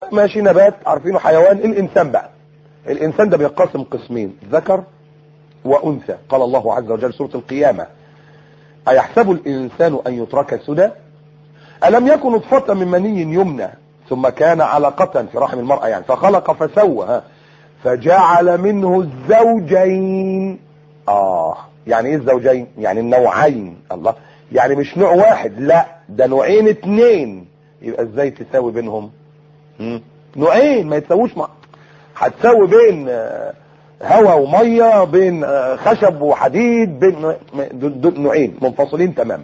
ماشي نبات عارفينه حيوان الانسان بقى الانسان ده بينقسم قسمين ذكر وانثى قال الله عز وجل سورة القيامة ايحسب الانسان ان يترك سدى الم يكن نطفة من مني يمنى ثم كان علقة في رحم المرأة يعني فخلق فسوى ها فجعل منه الزوجين اه يعني ايه الزوجين يعني النوعين الله يعني مش نوع واحد لا ده نوعين اتنين يبقى ازاي تساوي بينهم مم. نوعين ما يتساووش مع هتساوي بين آه، هواء وميه بين آه، خشب وحديد بين نوع- دول- دول نوعين منفصلين تماما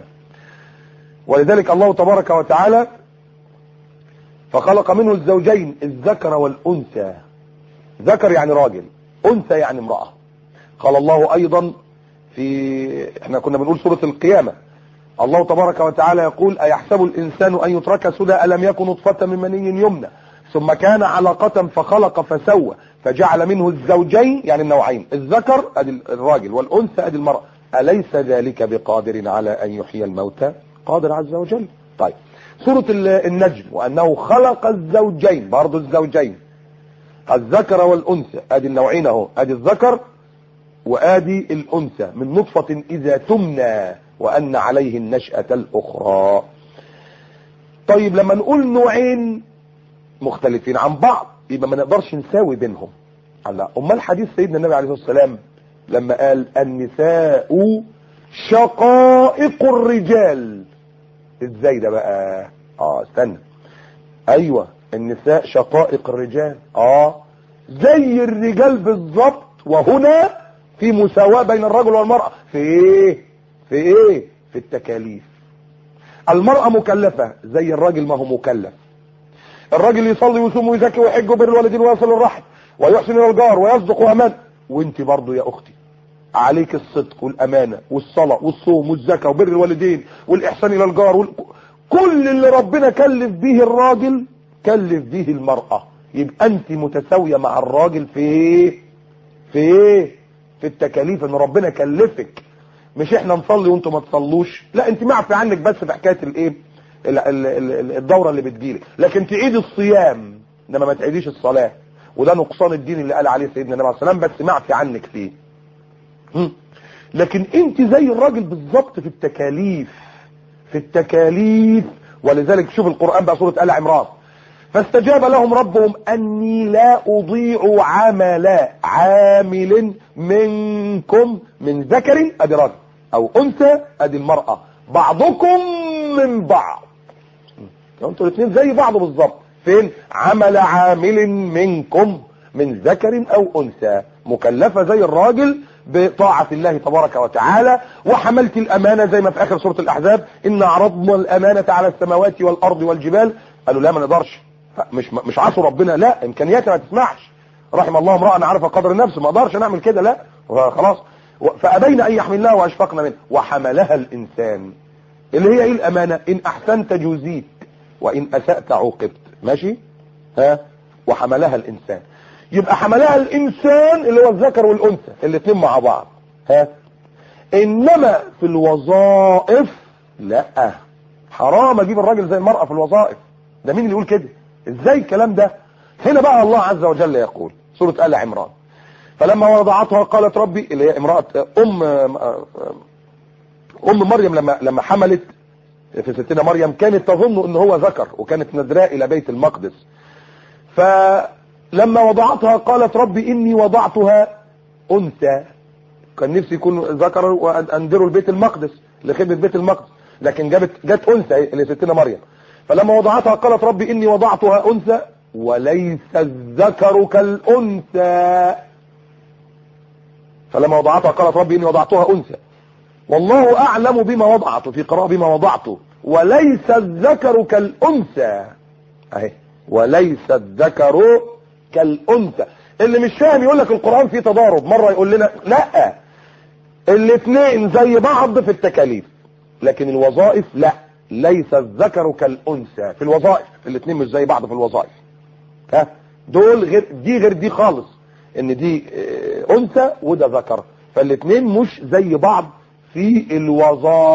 ولذلك الله تبارك وتعالى فخلق منه الزوجين الذكر والانثى ذكر يعني راجل انثى يعني امراه قال الله ايضا في احنا كنا بنقول سوره القيامه الله تبارك وتعالى يقول ايحسب الانسان ان يترك سدى الم يكن نطفه من مني يمنى ثم كان علقة فخلق فسوى فجعل منه الزوجين يعني النوعين الذكر ادي الراجل والانثى ادي المرأة اليس ذلك بقادر على ان يحيي الموتى قادر عز وجل طيب سورة ال- النجم وانه خلق الزوجين برضو الزوجين الذكر والانثى ادي النوعين اهو ادي الذكر وادي الانثى من نطفة اذا تمنى وان عليه النشأة الاخرى طيب لما نقول نوعين مختلفين عن بعض يبقى ما نقدرش نساوي بينهم الله امال حديث سيدنا النبي عليه الصلاه والسلام لما قال النساء شقائق الرجال ازاي ده بقى اه استنى ايوه النساء شقائق الرجال اه زي الرجال بالظبط وهنا في مساواة بين الرجل والمرأة في ايه في ايه في التكاليف المرأة مكلفة زي الراجل ما هو مكلف الراجل يصلي ويصوم ويزكي ويحج وبر الوالدين ويصل الرحم ويحسن الى الجار ويصدق وامان وانت برضو يا اختي عليك الصدق والامانه والصلاه والصوم والزكاه وبر الوالدين والاحسان الى الجار وال... كل اللي ربنا كلف به الراجل كلف به المراه يبقى انت متساويه مع الراجل في ايه في ايه في التكاليف ان ربنا كلفك مش احنا نصلي وانتم ما تصلوش لا انت معفي عنك بس في حكايه الايه ال- ال- ال- الدوره اللي بتجيلك لكن تعيد الصيام انما ما تعيديش الصلاه وده نقصان الدين اللي قال عليه سيدنا النبي عليه الصلاه والسلام بس معفي عنك فيه هم. لكن انت زي الراجل بالظبط في التكاليف في التكاليف ولذلك شوف القرآن بقى سورة آل عمران فاستجاب لهم ربهم أني لا أضيع عمل عامل منكم من ذكر أدي راجل أو أنثى أدي المرأة بعضكم من بعض لو انتوا الاثنين زي بعض بالظبط فين عمل عامل منكم من ذكر او انثى مكلفه زي الراجل بطاعه الله تبارك وتعالى وحملت الامانه زي ما في اخر سوره الاحزاب ان عرضنا الامانه على السماوات والارض والجبال قالوا لا ما نقدرش مش مش عصوا ربنا لا امكانياتي ما تسمحش رحم الله امرأ عرف قدر نفسه ما اقدرش نعمل كده لا خلاص فابين ان يحملنها واشفقنا منه وحملها الانسان اللي هي ايه الامانه ان احسنت جوزيت وان اسأت عوقبت ماشي ها وحملها الانسان يبقى حملها الانسان اللي هو الذكر والانثى الاثنين مع بعض ها انما في الوظائف لا حرام اجيب الراجل زي المرأة في الوظائف ده مين اللي يقول كده ازاي الكلام ده هنا بقى الله عز وجل يقول سورة آل عمران فلما وضعتها قالت ربي اللي هي امرأة ام ام مريم لما لما حملت في ستنا مريم كانت تظن ان هو ذكر وكانت نذراء الى بيت المقدس فلما وضعتها قالت ربي اني وضعتها انثى كان نفسي يكون ذكر واندره البيت المقدس لخدمه بيت المقدس لكن جابت جت انثى اللي ستنا مريم فلما وضعتها قالت ربي اني وضعتها انثى وليس الذكر كالانثى فلما وضعتها قالت ربي اني وضعتها انثى والله اعلم بما وضعت في قراءة بما وضعته وليس الذكر كالانثى اهي وليس الذكر كالانثى اللي مش فاهم يقول لك القرآن فيه تضارب مرة يقول لنا لا الاثنين زي بعض في التكاليف لكن الوظائف لا ليس الذكر كالانثى في الوظائف الاثنين مش زي بعض في الوظائف ها دول غير دي غير دي خالص ان دي انثى وده ذكر فالاثنين مش زي بعض في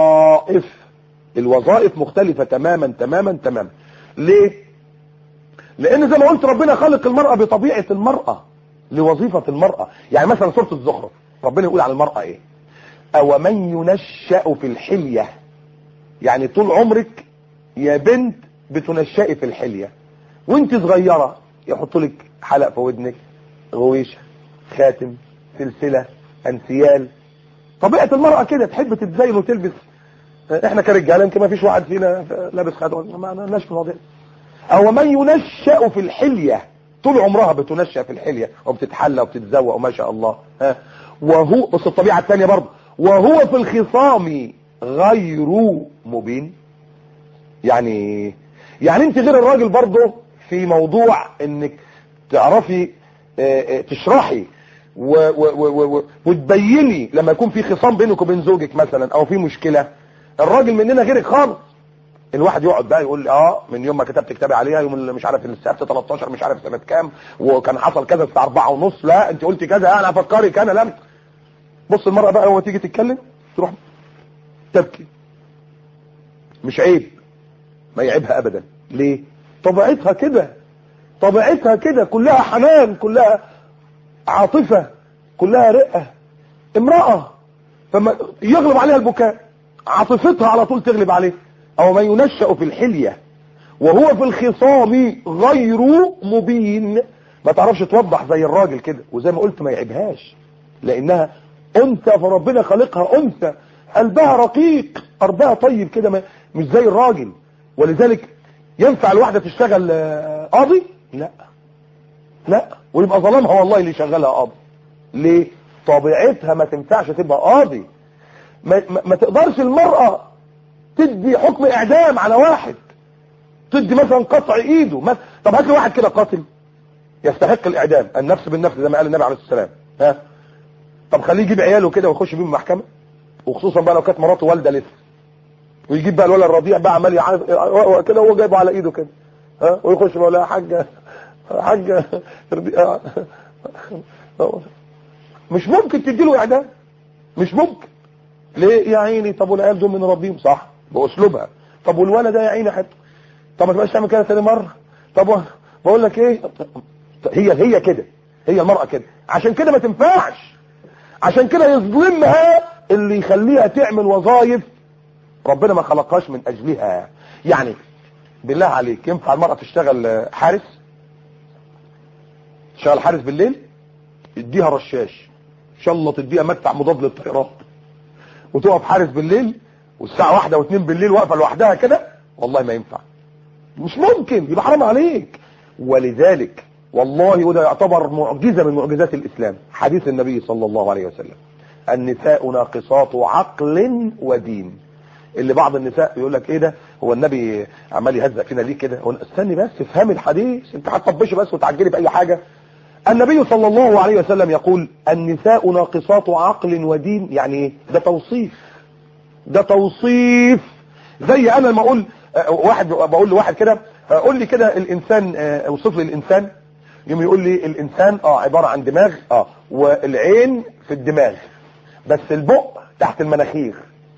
الوظائف الوظائف مختلفة تماما تماما تماما ليه لان زي ما قلت ربنا خلق المرأة بطبيعة المرأة لوظيفة المرأة يعني مثلا سورة الزخرف ربنا يقول على المرأة ايه او من ينشأ في الحلية يعني طول عمرك يا بنت بتنشأي في الحلية وانت صغيرة يحط لك حلق في ودنك غويشة خاتم سلسلة انسيال طبيعة المرأة كده تحب تتزين وتلبس احنا كرجاله يمكن ما فيش واحد فينا لابس خاتم ما لناش في الموضوع او من ينشأ في الحلية طول عمرها بتنشأ في الحلية وبتتحلى وبتتزوق وما شاء الله ها وهو بس الطبيعة الثانية برضه وهو في الخصام غير مبين يعني يعني انت غير الراجل برضه في موضوع انك تعرفي اه اه تشرحي و و و و وتبيني لما يكون في خصام بينك وبين زوجك مثلا او في مشكلة الراجل مننا غيرك خالص الواحد يقعد بقى يقول لي اه من يوم ما كتبت كتابي عليها يوم اللي مش عارف السبت 13 مش عارف سنه كام وكان حصل كذا الساعه 4 ونص لا انت قلتي كذا انا افكرك انا لم بص المرأة بقى لما تيجي تتكلم تروح تبكي مش عيب ما يعيبها ابدا ليه طبيعتها كده طبيعتها كده كلها حنان كلها عاطفة كلها رقة امرأة فما يغلب عليها البكاء عاطفتها على طول تغلب عليه او من ينشأ في الحلية وهو في الخصام غير مبين ما تعرفش توضح زي الراجل كده وزي ما قلت ما يعيبهاش لانها انثى فربنا خلقها انثى قلبها رقيق قلبها طيب كده مش زي الراجل ولذلك ينفع الواحدة تشتغل قاضي لا لا ويبقى ظلمها والله اللي شغلها قاضي ليه طبيعتها ما تنفعش تبقى قاضي ما, ما, ما تقدرش المرأة تدي حكم اعدام على واحد تدي مثلا قطع ايده مثلا طب هات لي واحد كده قاتل يستحق الاعدام النفس بالنفس زي ما قال النبي عليه الصلاه والسلام ها طب خليه يجيب عياله كده ويخش بيهم المحكمه وخصوصا بقى لو كانت مراته والده لسه ويجيب بقى الولد الرضيع بقى عمال يعرف كده وهو جايبه على ايده كده ها ويخش بقى يا حاجه حاجه مش ممكن تديله اعدام مش ممكن ليه يا عيني طب والعيال دول من ربيهم صح باسلوبها طب والولد ده يا عيني حتى طب ما تبقاش تعمل كده ثاني مره طب بقول لك ايه هي هي كده هي المرأة كده عشان كده ما تنفعش عشان كده يظلمها اللي يخليها تعمل وظائف ربنا ما خلقهاش من اجلها يعني بالله عليك ينفع المرأة تشتغل حارس تشتغل حارس بالليل يديها رشاش ان شاء الله تديها مدفع مضاد للطيارات وتقف حارس بالليل والساعة واحدة واثنين بالليل واقفة لوحدها كده والله ما ينفع مش ممكن يبقى حرام عليك ولذلك والله وده يعتبر معجزة من معجزات الإسلام حديث النبي صلى الله عليه وسلم النساء ناقصات عقل ودين اللي بعض النساء يقول لك ايه ده هو النبي عمال يهزق فينا ليه كده استني بس افهمي الحديث انت هتطبشي بس وتعجلي باي حاجة النبي صلى الله عليه وسلم يقول النساء ناقصات عقل ودين يعني ايه ده توصيف ده توصيف زي انا لما اقول واحد بقول لواحد كده قول لي كده الانسان اوصف لي الانسان يوم يقول لي الانسان اه عبارة عن دماغ اه والعين في الدماغ بس البق تحت المناخير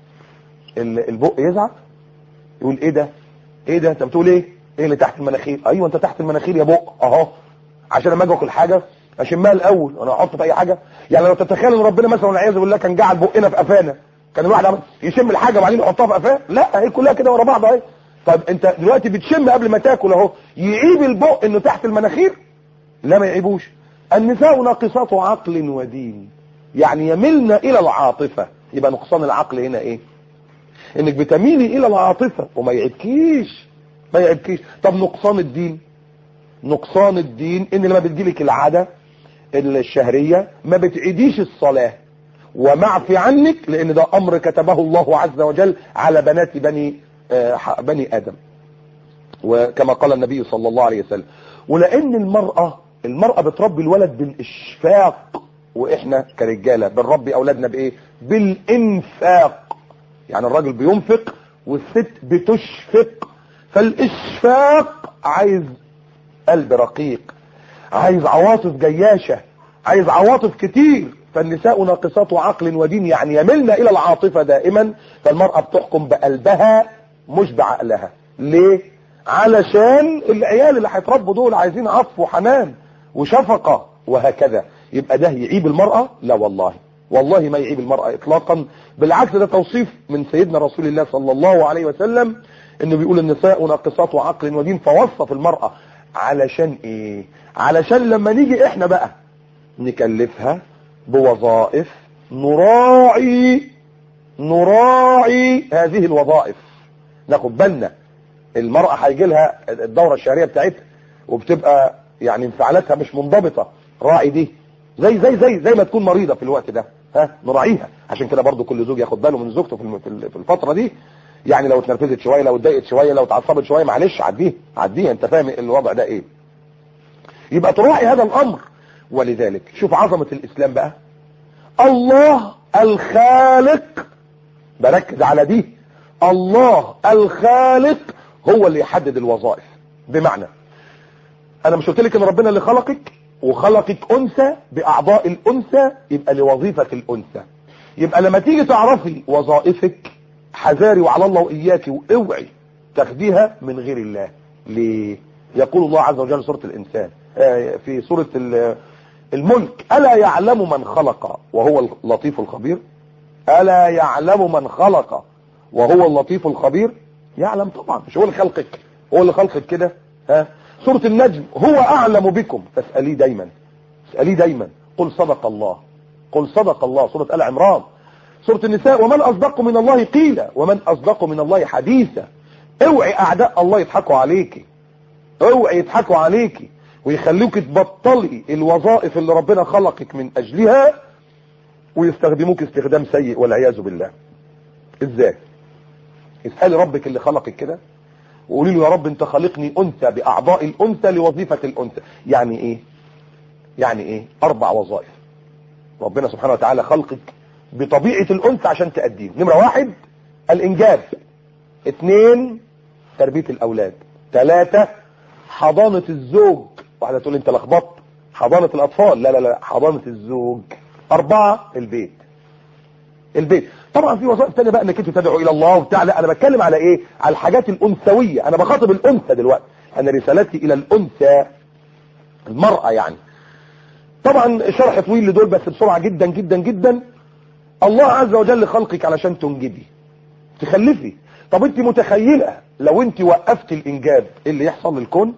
البق يزعق يقول ايه ده ايه ده انت بتقول ايه ايه اللي تحت المناخير ايوه انت تحت المناخير يا بق اهو عشان لما اجي اكل حاجه اشمها الاول انا احط في اي حاجه يعني لو تتخيل ان ربنا مثلا والعياذ بالله كان جعل بقنا في قفانا كان الواحد عمل يشم الحاجه وبعدين يحطها في قفاه لا هي كلها كده ورا بعض اهي طب انت دلوقتي بتشم قبل ما تاكل اهو يعيب البق انه تحت المناخير لا ما يعيبوش النساء ناقصات عقل ودين يعني يملن الى العاطفة يبقى نقصان العقل هنا ايه انك بتميلي الى العاطفة وما يعيبكيش ما يعيبكيش طب نقصان الدين نقصان الدين ان لما بتجيلك العادة الشهرية ما بتعيديش الصلاة ومعفي عنك لان ده امر كتبه الله عز وجل على بنات بني آه بني ادم وكما قال النبي صلى الله عليه وسلم ولان المرأة المرأة بتربي الولد بالاشفاق واحنا كرجالة بنربي اولادنا بايه بالانفاق يعني الراجل بينفق والست بتشفق فالاشفاق عايز قلب رقيق عايز عواطف جياشة عايز عواطف كتير فالنساء ناقصات عقل ودين يعني يملن الى العاطفة دائما فالمرأة بتحكم بقلبها مش بعقلها ليه علشان العيال اللي هيتربوا دول عايزين عطف وحنان وشفقة وهكذا يبقى ده يعيب المرأة لا والله والله ما يعيب المرأة اطلاقا بالعكس ده توصيف من سيدنا رسول الله صلى الله عليه وسلم انه بيقول النساء ناقصات عقل ودين فوصف المرأة علشان ايه علشان لما نيجي احنا بقى نكلفها بوظائف نراعي نراعي هذه الوظائف ناخد بالنا المرأة هيجي لها الدورة الشهرية بتاعتها وبتبقى يعني انفعالاتها مش منضبطة راعي دي زي زي زي زي ما تكون مريضة في الوقت ده ها نراعيها عشان كده برضو كل زوج ياخد باله من زوجته في في الفترة دي يعني لو اتنرفزت شوية لو اتضايقت شوية لو اتعصبت شوية معلش عديها عديها انت فاهم الوضع ده ايه يبقى تراعي هذا الامر ولذلك شوف عظمة الاسلام بقى الله الخالق بركز على دي الله الخالق هو اللي يحدد الوظائف بمعنى انا مش قلت لك ان ربنا اللي خلقك وخلقك انثى باعضاء الانثى يبقى لوظيفة الانثى يبقى لما تيجي تعرفي وظائفك حذاري وعلى الله واياك واوعي تاخديها من غير الله ليه يقول الله عز وجل سورة الانسان في سورة الملك ألا يعلم من خلق وهو اللطيف الخبير ألا يعلم من خلق وهو اللطيف الخبير يعلم طبعا مش هو اللي خلقك هو اللي خلقك كده ها سورة النجم هو أعلم بكم فاسأليه دايما اسأليه دايما قل صدق الله قل صدق الله سورة آل عمران سورة النساء ومن أصدق من الله قيلا ومن أصدق من الله حديثا اوعي أعداء الله يضحكوا عليكي اوعي يضحكوا عليكي ويخلوك تبطلي الوظائف اللي ربنا خلقك من اجلها ويستخدموك استخدام سيء والعياذ بالله ازاي اسألي ربك اللي خلقك كده وقولي له يا رب انت خلقني انثى باعضاء الانثى لوظيفة الانثى يعني ايه يعني ايه اربع وظائف ربنا سبحانه وتعالى خلقك بطبيعة الانثى عشان تأديه نمرة واحد الانجاب اثنين تربية الاولاد ثلاثة حضانة الزوج واحدة تقول انت لخبطت حضانة الاطفال لا لا لا حضانة الزوج اربعة البيت البيت طبعا في وظائف تانية بقى انك انت تدعو الى الله وبتاع لا انا بتكلم على ايه على الحاجات الانثوية انا بخاطب الانثى دلوقتي انا رسالتي الى الانثى المرأة يعني طبعا شرح طويل لدول بس بسرعة جدا جدا جدا الله عز وجل خلقك علشان تنجبي تخلفي طب انت متخيلة لو انت وقفت الانجاب ايه اللي يحصل للكون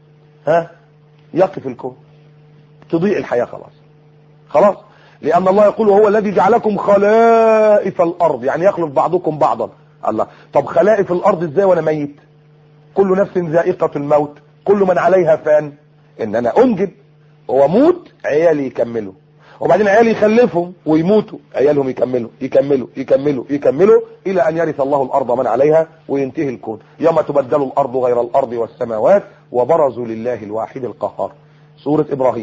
ها يقف الكون تضيع الحياة خلاص خلاص لان الله يقول وهو الذي جعلكم خلائف الارض يعني يخلف بعضكم بعضا الله طب خلائف الارض ازاي وانا ميت كل نفس ذائقة الموت كل من عليها فان ان انا انجب واموت عيالي يكملوا وبعدين عيالي يخلفهم ويموتوا عيالهم يكملوا يكملوا يكملوا يكملوا الى ان يرث الله الارض من عليها وينتهي الكون يوم تبدل الارض غير الارض والسماوات وبرزوا لله الواحد القهار سورة ابراهيم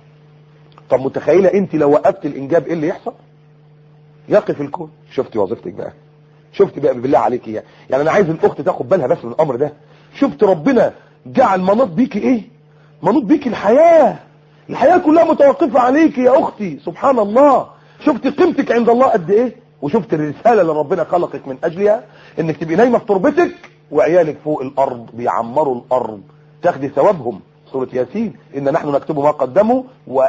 طب متخيلة انت لو وقفت الانجاب ايه اللي يحصل يقف الكون شفتي وظيفتك بقى شفت بقى بالله عليك يعني يعني انا عايز الاخت تاخد بالها بس من الامر ده شفت ربنا جعل مناط بيكي ايه مناط بيكي الحياه الحياة كلها متوقفة عليك يا اختي سبحان الله شفت قيمتك عند الله قد ايه وشفت الرسالة اللي ربنا خلقك من اجلها انك تبقي نايمة في تربتك وعيالك فوق الارض بيعمروا الارض تاخدي ثوابهم سورة ياسين ان نحن نكتب ما قدموا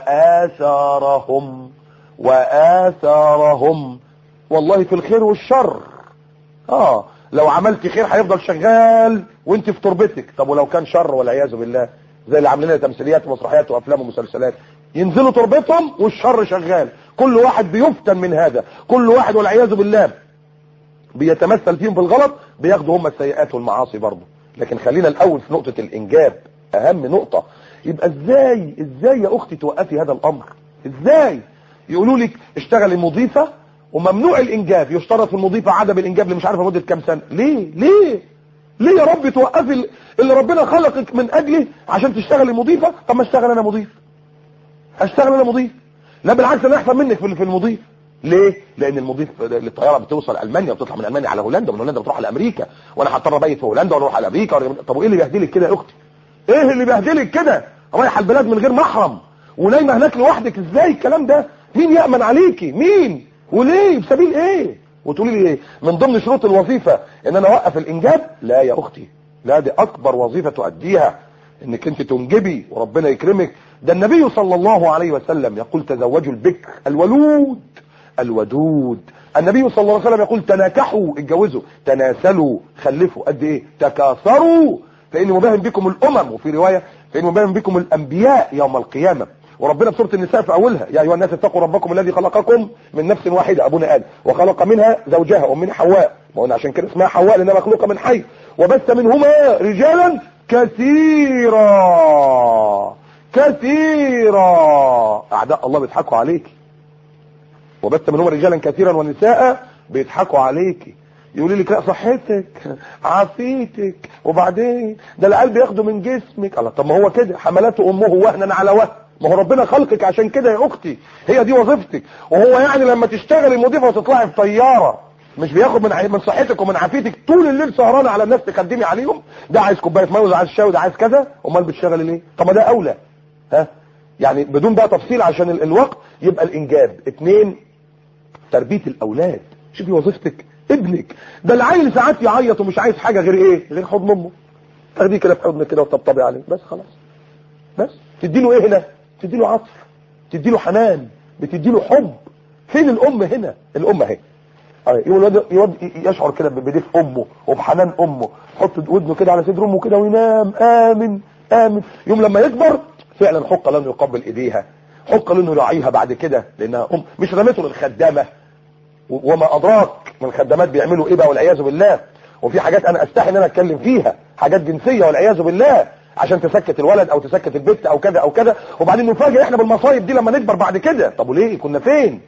واثارهم واثارهم والله في الخير والشر اه لو عملت خير هيفضل شغال وانت في تربتك طب ولو كان شر والعياذ بالله زي اللي عاملين لنا تمثيليات ومسرحيات وافلام ومسلسلات ينزلوا تربتهم والشر شغال كل واحد بيفتن من هذا كل واحد والعياذ بالله بيتمثل فيهم في الغلط بياخدوا هم السيئات والمعاصي برضه لكن خلينا الاول في نقطة الانجاب اهم نقطة يبقى ازاي ازاي يا اختي توقفي هذا الامر ازاي يقولوا لك اشتغلي مضيفة وممنوع الانجاب يشترط في المضيفة عدم الانجاب اللي مش عارفه مدة كام سنة ليه ليه ليه يا رب توقفي اللي ربنا خلقك من اجله عشان تشتغلي مضيفة طب ما اشتغل انا مضيف اشتغل انا مضيف لا بالعكس انا احسن منك في المضيف ليه لان المضيف الطياره بتوصل المانيا وبتطلع من المانيا على هولندا ومن هولندا بتروح على امريكا وانا هضطر ابيت في هولندا واروح على امريكا طب وايه اللي بيهدلك كده يا اختي ايه اللي بيهدلك كده رايح البلاد من غير محرم ونايمه هناك لوحدك ازاي الكلام ده مين يامن عليكي مين وليه بسبيل ايه وتقولي لي ايه من ضمن شروط الوظيفه ان انا اوقف الانجاب لا يا اختي لا دي اكبر وظيفة تؤديها انك انت تنجبي وربنا يكرمك ده النبي صلى الله عليه وسلم يقول تزوجوا البكر الولود الودود النبي صلى الله عليه وسلم يقول تناكحوا اتجوزوا تناسلوا خلفوا قد ايه تكاثروا فاني مباهم بكم الامم وفي رواية فاني مباهم بكم الانبياء يوم القيامة وربنا بسورة النساء في اولها يا ايها الناس اتقوا ربكم الذي خلقكم من نفس واحدة ابونا ادم وخلق منها زوجها ومن حواء ما قلنا عشان كده اسمها حواء لانها مخلوقة من حي وبث منهما رجالا كثيرا كثيرا اعداء الله بيضحكوا عليك وبث منهما رجالا كثيرا ونساء بيضحكوا عليك يقولوا لك لا صحتك عافيتك وبعدين ده القلب ياخده من جسمك الله طب ما هو كده حملته امه وهنا على وهن ما هو ربنا خلقك عشان كده يا اختي هي دي وظيفتك وهو يعني لما تشتغلي مضيفه وتطلعي في طياره مش بياخد من من صحتك ومن عافيتك طول الليل سهرانه على الناس تقدمي عليهم ده عايز كوبايه ميه وده عايز شاي وده عايز كذا امال بتشتغلي ليه طب ما ده اولى ها يعني بدون بقى تفصيل عشان ال- الوقت يبقى الانجاب اتنين تربيه الاولاد شوفي وظيفتك ابنك ده العيل ساعات يعيط ومش عايز حاجه غير ايه غير حضن امه تاخديه كده في حضنك كده وتطبطبي عليه بس خلاص بس تديله ايه هنا تديله عطف تديله حنان بتديله حب فين الام هنا الام اهي أيوة، يولد يود يشعر كده بدفء امه وبحنان امه يحط ودنه كده على صدر امه كده وينام امن امن يوم لما يكبر فعلا حق له انه يقبل ايديها حق له انه يراعيها بعد كده لانها ام مش رميته للخدامه و- وما ادراك من الخدامات بيعملوا ايه بقى والعياذ بالله وفي حاجات انا استحي ان انا اتكلم فيها حاجات جنسيه والعياذ بالله عشان تسكت الولد او تسكت البنت او كذا او كذا وبعدين نفاجئ احنا بالمصايب دي لما نكبر بعد كده طب وليه كنا فين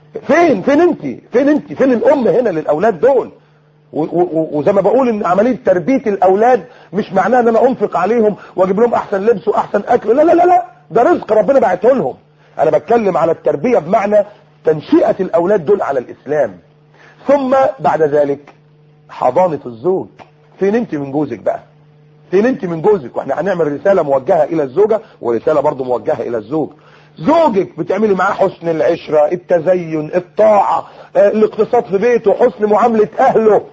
فين فين انت فين انت فين الام هنا للاولاد دول و- و- وزي ما بقول ان عمليه تربيه الاولاد مش معناها ان انا انفق عليهم واجيب لهم احسن لبس واحسن اكل لا لا لا لا ده رزق ربنا بعته لهم انا بتكلم على التربيه بمعنى تنشئه الاولاد دول على الاسلام ثم بعد ذلك حضانه الزوج فين انت من جوزك بقى فين انت من جوزك واحنا هنعمل رساله موجهه الى الزوجه ورساله برضو موجهه الى الزوج زوجك بتعملي معاه حسن العشره التزين الطاعه آه، الاقتصاد في بيته حسن معامله اهله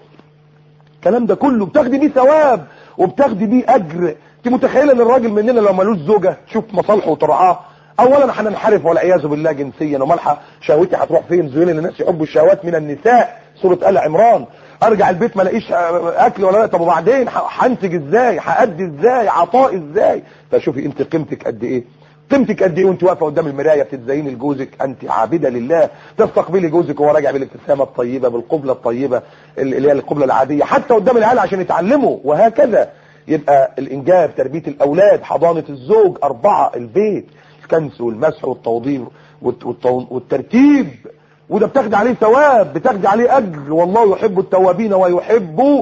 الكلام ده كله بتاخدي بيه ثواب وبتاخدي بيه اجر انت متخيله ان الراجل مننا لو ملوش زوجه تشوف مصالحه وترعاه اولا هننحرف والعياذ بالله جنسيا ومالحه شهوتي هتروح فين زين للناس يحبوا الشهوات من النساء سوره ال عمران ارجع البيت ما الاقيش آه، اكل ولا لا طب وبعدين ه- هنتج ازاي هادي ازاي عطاء ازاي فشوفي انت قيمتك قد ايه قيمتك قد ايه وانت واقفه قدام المرايه بتتزيني لجوزك انت عابده لله تستقبلي جوزك وهو راجع بالابتسامه الطيبه بالقبله الطيبه اللي هي القبله العاديه حتى قدام العيال عشان يتعلموا وهكذا يبقى الانجاب تربيه الاولاد حضانه الزوج اربعه البيت الكنس والمسح والتوضيب والت- والت- والترتيب وده بتاخد عليه ثواب بتاخد عليه اجر والله يحب التوابين ويحب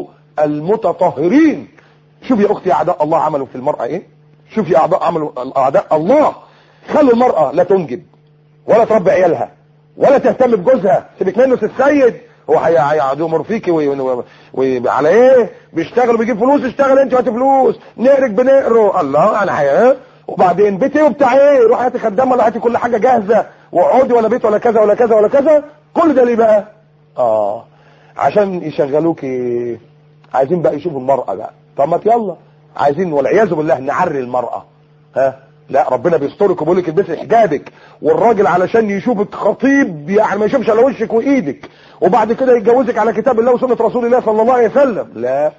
المتطهرين شوف يا اختي اعداء الله عملوا في المرأة ايه شوف يا اعداء عملوا اعداء الله خلوا المرأة لا تنجب ولا تربي عيالها ولا تهتم بجوزها سيبك منه السيد هو هي- هيقعدوا يمر فيكي وي- وي- وي- على ايه بيشتغل وبيجيب فلوس اشتغل انت وهات فلوس نقرك بنقره الله انا حياه وبعدين بيت ايه وبتاع ايه روح هاتي خدامه ولا هاتي كل حاجه جاهزه واقعدي ولا بيت ولا كذا ولا كذا ولا كذا كل ده ليه بقى اه عشان يشغلوكي عايزين بقى يشوفوا المرأة بقى طب ما يلا عايزين والعياذ بالله نعري المرأة ها لا ربنا بيسترك وبيقول لك البسي حجابك والراجل علشان يشوفك خطيب يعني ما يشوفش على وشك وايدك وبعد كده يتجوزك على كتاب الله وسنة رسول الله صلى الله عليه وسلم لا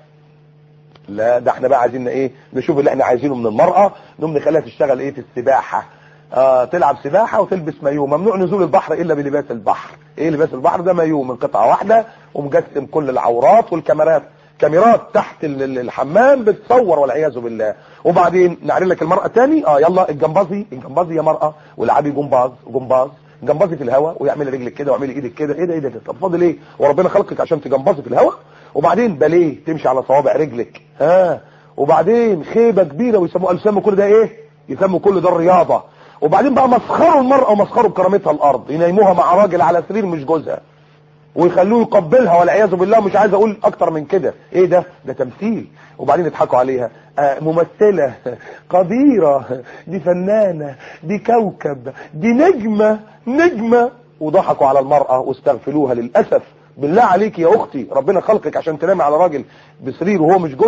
لا ده احنا بقى عايزين ايه نشوف اللي احنا عايزينه من المرأة نقوم نخليها تشتغل ايه في السباحة آه تلعب سباحة وتلبس مايو ممنوع نزول البحر الا بلباس البحر ايه لباس البحر ده مايو من قطعة واحدة ومجسم كل العورات والكاميرات كاميرات تحت ال- ال- الحمام بتصور والعياذ بالله وبعدين نعري لك المرأة تاني اه يلا الجمبازي الجمبازي يا مرأة والعبي جمباز جمباز جمبازي في الهواء واعملي رجلك كده واعملي ايدك كده ايه ده ايه ده طب فاضل ايه وربنا خلقك عشان تجمبازي في الهواء وبعدين باليه تمشي على صوابع رجلك ها وبعدين خيبه كبيره ويسموها يسموا كل ده ايه يسموا كل ده الرياضه وبعدين بقى مسخروا المراه ومسخروا بكرامتها الارض ينيموها مع راجل على سرير مش جوزها ويخلوه يقبلها والعياذ بالله مش عايز اقول اكتر من كده ايه ده ده تمثيل وبعدين يضحكوا عليها آه ممثلة قديرة دي فنانة دي كوكب دي نجمة نجمة وضحكوا على المرأة واستغفلوها للأسف بالله عليك يا اختي ربنا خلقك عشان تنامي على راجل بسرير وهو مش جوزك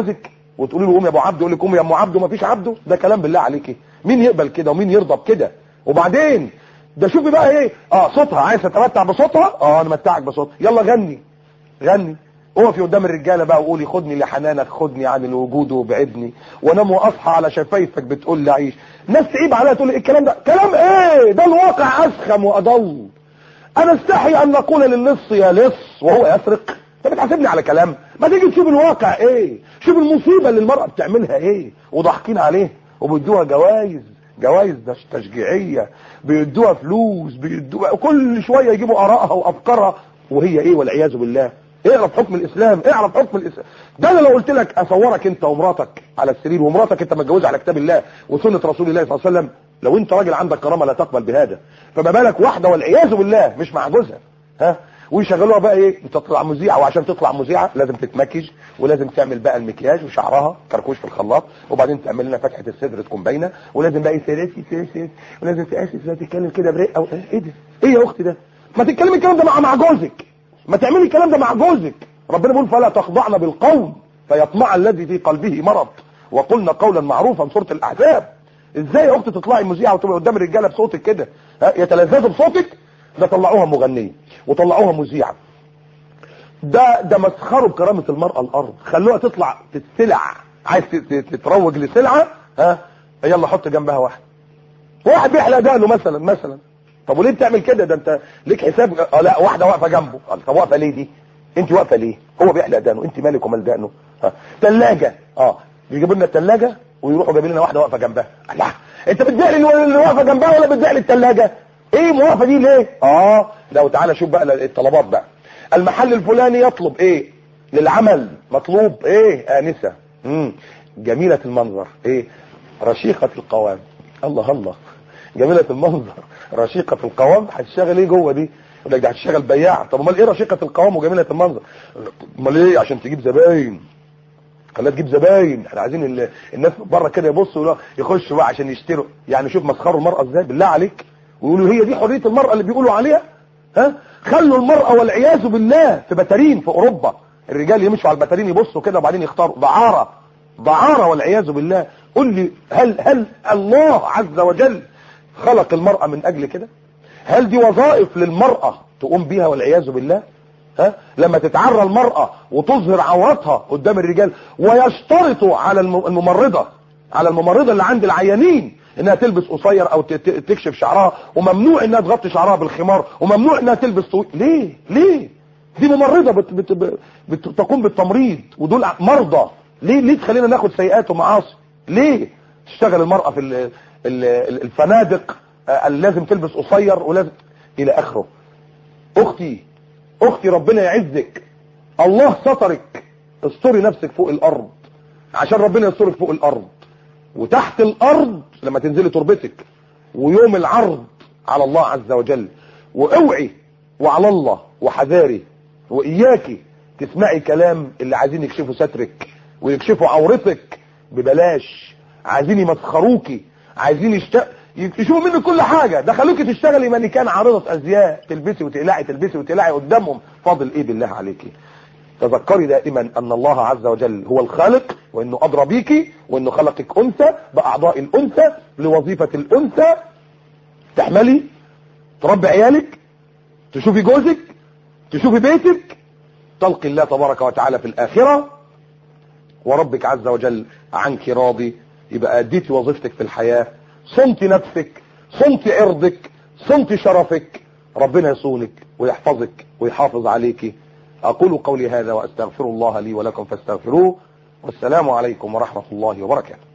وتقولي له قوم يا ابو عبده يقول لك قوم يا ام عبده ما فيش عبده ده كلام بالله عليكي مين يقبل كده ومين يرضى بكده وبعدين ده شوفي بقى ايه اه صوتها عايز تتمتع بصوتها اه انا متعك بصوتها يلا غني غني اقفي قدام الرجاله بقى وقولي خدني لحنانك خدني عن الوجود وابعدني وانام واصحى على شفايفك بتقول لي عيش ناس تعيب عليها تقول لي الكلام ده كلام ايه ده الواقع اسخم واضل انا استحي ان نقول للص يا لص وهو يسرق انت بتحاسبني على كلام ما تيجي تشوف الواقع ايه شوف المصيبه اللي المراه بتعملها ايه وضاحكين عليه وبيدوها جوائز جوائز تشجيعيه بيدوها فلوس بيدوها كل شويه يجيبوا ارائها وافكارها وهي ايه والعياذ بالله اعرف حكم الاسلام اعرف حكم الاسلام ده انا لو قلت لك اصورك انت ومراتك على السرير ومراتك انت متجوزه على كتاب الله وسنه رسول الله صلى الله عليه وسلم لو انت راجل عندك كرامه لا تقبل بهذا فما بالك واحده والعياذ بالله مش مع جوزها ها ويشغلوها بقى ايه تطلع مذيعه وعشان تطلع مذيعه لازم تتمكج ولازم تعمل بقى المكياج وشعرها كركوش في الخلاط وبعدين تعمل لنا فتحه الصدر تكون باينه ولازم بقى سلاسي سلاسي ولازم تاسس تتكلم كده برقه ايه ده ايه يا اختي ده ما تتكلمي الكلام ده مع مع جوزك ما تعملي الكلام ده مع جوزك ربنا بيقول فلا تخضعن بالقول فيطمع الذي في قلبه مرض وقلنا قولا معروفا سوره الاحزاب ازاي يا اختي تطلعي مذيعه وتبقى قدام الرجاله بصوتك كده ها يتلذذوا بصوتك ده طلعوها مغنيه وطلعوها مذيعه ده ده مسخروا بكرامه المراه الارض خلوها تطلع تتسلع عايز تتروج لسلعه ها يلا حط جنبها واحد واحد بيحلق دقنه مثلا مثلا طب وليه بتعمل كده ده انت ليك حساب اه لا واحده واقفه جنبه طب واقفه ليه دي انت واقفه ليه هو بيحلق دقنه انت مالك ومال دقنه ها ثلاجه اه بيجيبوا لنا الثلاجه ويروحوا جايبين لنا واحده واقفه جنبها لا انت بتبيع لي اللي واقفه جنبها ولا بتبيع لي الثلاجه ايه موافقه دي ليه اه لو تعالى شوف بقى الطلبات بقى المحل الفلاني يطلب ايه للعمل مطلوب ايه انسه امم جميله المنظر ايه رشيقه القوام الله الله جميله المنظر رشيقه القوام هتشتغل ايه جوه دي يقول لك ده هتشتغل بياع طب امال ايه رشيقه القوام وجميله المنظر امال ايه عشان تجيب زباين خليها تجيب زباين احنا عايزين الناس بره كده يبصوا يخشوا بقى عشان يشتروا يعني شوف مسخروا المراه ازاي بالله عليك ويقولوا هي دي حريه المراه اللي بيقولوا عليها ها خلوا المراه والعياذ بالله في بتارين في اوروبا الرجال يمشوا على البتارين يبصوا كده وبعدين يختاروا دعاره دعاره والعياذ بالله قل لي هل هل الله عز وجل خلق المراه من اجل كده هل دي وظائف للمراه تقوم بيها والعياذ بالله ها لما تتعرى المراه وتظهر عورتها قدام الرجال ويشترطوا على الممرضه على الممرضه اللي عند العيانين انها تلبس قصير او تكشف شعرها وممنوع انها تغطي شعرها بالخمار وممنوع انها تلبس طويل ليه ليه دي ممرضه بت بت بت بت تقوم بالتمريض ودول مرضى ليه ليه تخلينا ناخد سيئات ومعاصي ليه تشتغل المراه في ال ال الفنادق اللي لازم تلبس قصير ولازم الى اخره اختي اختي ربنا يعزك الله سترك استري نفسك فوق الارض عشان ربنا يسترك فوق الارض وتحت الارض لما تنزلي تربتك ويوم العرض على الله عز وجل واوعي وعلى الله وحذاري واياكي تسمعي كلام اللي عايزين يكشفوا سترك ويكشفوا عورتك ببلاش عايزين يمسخروكي عايزين يشت... يشوفوا منك كل حاجه دخلوكي تشتغلي مانيكان عارضه ازياء تلبسي وتقلعي تلبسي وتقلعي قدامهم فاضل ايه بالله عليكي تذكري دائما ان الله عز وجل هو الخالق وانه ادرى بيكي وانه خلقك انثى باعضاء الانثى لوظيفة الانثى تحملي تربي عيالك تشوفي جوزك تشوفي بيتك تلقي الله تبارك وتعالى في الاخرة وربك عز وجل عنك راضي يبقى اديتي وظيفتك في الحياة صنتي نفسك صنتي عرضك صنتي شرفك ربنا يصونك ويحفظك ويحافظ عليكي أقول قولي هذا وأستغفر الله لي ولكم فاستغفروه والسلام عليكم ورحمة الله وبركاته